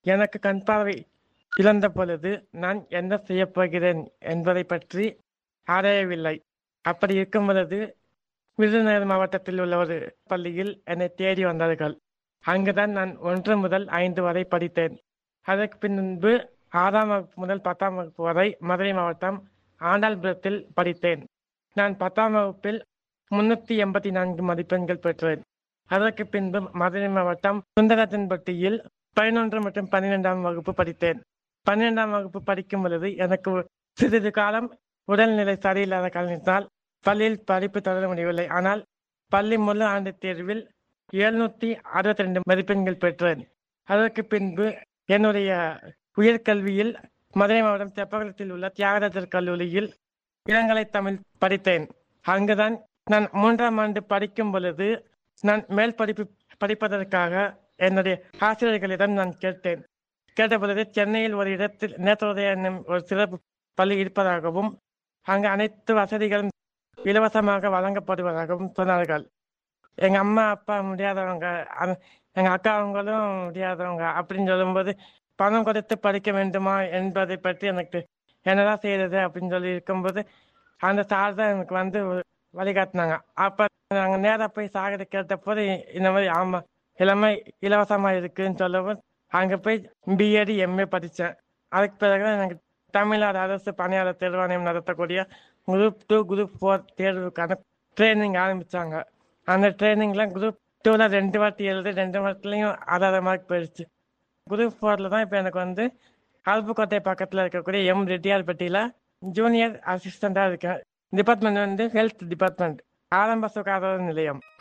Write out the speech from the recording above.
எனக்கு கண் பார்வை இழந்த பொழுது நான் என்ன செய்யப் போகிறேன் என்பதை பற்றி ஆராயவில்லை அப்படி இருக்கும் பொழுது விருதுநகர் மாவட்டத்தில் உள்ள ஒரு பள்ளியில் என்னை தேடி வந்தார்கள் அங்குதான் நான் ஒன்று முதல் ஐந்து வரை படித்தேன் அதற்கு பின்பு ஆறாம் வகுப்பு முதல் பத்தாம் வகுப்பு வரை மதுரை மாவட்டம் ஆண்டாள்புரத்தில் படித்தேன் நான் பத்தாம் வகுப்பில் முன்னூத்தி எண்பத்தி நான்கு மதிப்பெண்கள் பெற்றேன் அதற்கு பின்பு மதுரை மாவட்டம் சுந்தரத்தின்பட்டியில் பதினொன்று மற்றும் பன்னிரெண்டாம் வகுப்பு படித்தேன் பன்னிரெண்டாம் வகுப்பு படிக்கும் பொழுது எனக்கு சிறிது காலம் உடல்நிலை சரியில்லாத காரணத்தினால் பள்ளியில் படிப்பு தொடர முடியவில்லை ஆனால் பள்ளி முழு ஆண்டு தேர்வில் எழுநூத்தி அறுபத்தி ரெண்டு மதிப்பெண்கள் பெற்றேன் அதற்கு பின்பு என்னுடைய உயர்கல்வியில் மதுரை மாவட்டம் தெப்பகுளத்தில் உள்ள தியாகராஜர் கல்லூரியில் இளங்கலை தமிழ் படித்தேன் அங்குதான் நான் மூன்றாம் ஆண்டு படிக்கும் பொழுது நான் மேல் படிப்பு படிப்பதற்காக என்னுடைய ஆசிரியர்களிடம் நான் கேட்டேன் கேட்ட பொழுது சென்னையில் ஒரு இடத்தில் நேத்ரோதய என்னும் ஒரு சிறப்பு பள்ளி இருப்பதாகவும் அங்கு அனைத்து வசதிகளும் இலவசமாக வழங்கப்படுவதாகவும் சொன்னார்கள் எங்க அம்மா அப்பா முடியாதவங்க அ- எங்க அக்கா அவங்களும் முடியாதவங்க அப்படின்னு சொல்லும்போது பணம் கொடுத்து படிக்க வேண்டுமா என்பதை பற்றி எனக்கு என்னதான் செய்யறது அப்படின்னு சொல்லி இருக்கும்போது அந்த சார் தான் எனக்கு வந்து வழிகாட்டினாங்க அப்ப நாங்க நேரா போய் சாகரை கேட்டபோது இந்த மாதிரி ஆமா எல்லாமே இலவசமா இருக்குன்னு சொல்லவும் அங்க போய் பிஎட் எம்ஏ படிச்சேன் அதுக்கு பிறகு எனக்கு தமிழ்நாடு அரசு பணியாளர் தேர்வாணையம் நடத்தக்கூடிய குரூப் டூ குரூப் ஃபோர் தேர்வுக்கான ட்ரைனிங் ஆரம்பிச்சாங்க அந்த ட்ரைனிங்ல குரூப் டூல ரெண்டு வாட்டி எழுதி ரெண்டு வாட்டிலையும் ஆறாத மார்க் போயிடுச்சு குரூப் ஃபோர்ல தான் இப்போ எனக்கு வந்து அருப்புக்கோட்டை பக்கத்தில் இருக்கக்கூடிய எம் ரெட்டியார்பட்டியில ஜூனியர் அசிஸ்டண்டா இருக்கேன் டிபார்ட்மெண்ட் வந்து ஹெல்த் டிபார்ட்மெண்ட் ஆரம்ப சுகாதார நிலையம்